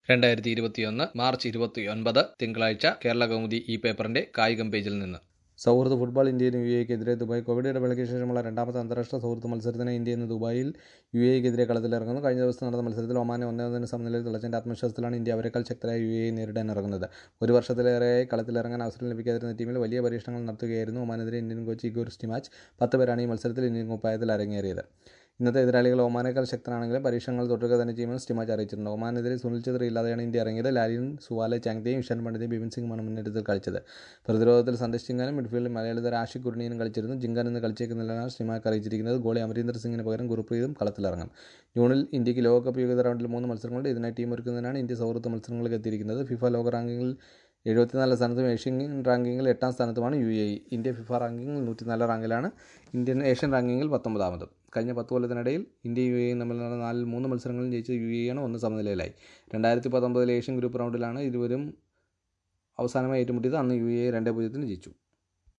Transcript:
രണ്ടായിരത്തി ഇരുപത്തിയൊന്ന് മാർച്ച് ഇരുപത്തിയൊൻപത് തിങ്കളാഴ്ച കേരള കൗമുദി ഈ പേപ്പറിന്റെ കായികം പേജിൽ നിന്ന് സൗഹൃദ ഫുട്ബോൾ ഇന്ത്യയും യു എക്കെതിരെ ദുബായ് കോവിഡ് ഇടവേളയ്ക്ക് ശേഷമുള്ള രണ്ടാമത്തെ അന്താരാഷ്ട്ര സൗഹൃദ മത്സരത്തിന് ഇന്ത്യ ഇന്ന് ദുബായിൽ യു എക്കെതിരെ കളത്തിലിറങ്ങുന്നു കഴിഞ്ഞ ദിവസം നടന്ന മത്സരത്തിൽ ഒമാനെ ഒന്നേ ഒന്നിന് സമനിലയിൽ തിളച്ചതിൻ്റെ ആത്മവിശ്വാസത്തിലാണ് ഇന്ത്യ അവരെക്കാൾ ശക്തരായ യു എ നേരിടാൻ ഇറങ്ങുന്നത് ഒരു വർഷത്തിലേറെയായി കളത്തിലിറങ്ങാൻ അവസരം ലഭിക്കാതിരുന്ന ടീമിൽ വലിയ പരീക്ഷണങ്ങൾ നടത്തുകയായിരുന്നു ഒമാനെതിരെ ഇന്ത്യൻ കോച്ച് ഇഗോർ സ്റ്റിമാച്ച് പത്ത് പേരാണ് ഈ മത്സരത്തിൽ ഇന്ത്യൻ കുപ്പായത്തിൽ അരങ്ങേറിയത് ഇന്നത്തെ എതിരാളികൾ ഒമാനേക്കാൾ ശക്തനാണെങ്കിലും പരീക്ഷണങ്ങൾ തുടരുക തന്നെ ചെയ്യുമെന്ന് സ്റ്റിമാച്ച് അറിയിച്ചിട്ടുണ്ട് ഒമാനെതിരെ സുനിൽ ഛത്രി ഇല്ലാതെയാണ് ഇന്ത്യ ഇറങ്ങിയത് ലാലിൻ സുവാലെ ചാങ്തയും ഇഷാൻ പണ്ഡിതയും ബിപിൻ സിംഗുമാണ് മുന്നേറ്റത്തിൽ കളിച്ചത് പ്രതിരോധത്തിൽ സന്ദേശ് ചിങ്കാനും മിഡ്ഫീൽഡിൽ മലയാളിതര ആഷിഖ് കുർണിയനും കളിച്ചിരുന്നു ജിങ്കാൻ ഇന്ന് കളിച്ചേക്കുന്നില്ലെന്നാണ് സ്റ്റിമാക്ക് അറിയിച്ചിരിക്കുന്നത് ഗോളി അമരീന്ദർ സിംഗിന് പകരം ഗുർപ്രീതും കളത്തിലിറങ്ങും ജൂണിൽ ഇന്ത്യക്ക് ലോകകപ്പ് യോഗ്യത റൗണ്ടിൽ മൂന്ന് മത്സരങ്ങളുണ്ട് ഇതിനായി ടീം ഒരുക്കുന്നതിനാണ് ഇന്ത്യ സൗഹൃദ മത്സരങ്ങൾക്ക് എത്തിയിരിക്കുന്നത് ഫിഫ ലോക റാങ്കിങ്ങിൽ എഴുപത്തിനാല് സ്ഥാനത്തും ഏഷ്യൻ റാങ്കിങ്ങിൽ എട്ടാം സ്ഥാനത്തുമാണ് U A E India FIFA റാങ്കിങ്ങിൽ നൂറ്റിനാല് റാങ്കിലാണ് ഇന്ത്യൻ ഏഷ്യൻ റാങ്കിങ്ങിൽ പത്തൊമ്പതാമത് കഴിഞ്ഞ പത്ത് കൊല്ലത്തിനിടയിൽ ഇന്ത്യ യു എ തമ്മിൽ നടന്ന നാലിൽ മൂന്ന് മത്സരങ്ങളിൽ ജയിച്ച യു എ ആണ് ഒന്ന് സമനിലയിലായി രണ്ടായിരത്തി പത്തൊമ്പതിലെ ഏഷ്യൻ ഗ്രൂപ്പ് റൗണ്ടിലാണ് ഇരുവരും അവസാനമായി ഏറ്റുമുട്ടിയത് അന്ന് യു എ രണ്ട് പൂജ്യത്തിന് ജയിച്ചു